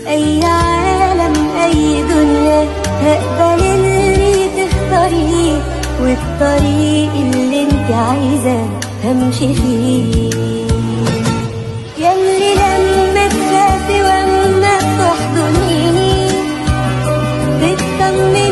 أي عالم أي دنيا هقبل اللي تختاريه والطريق اللي انت عايزة همشي فيه ياللي لما تخافي واما تحضنيني بتطمني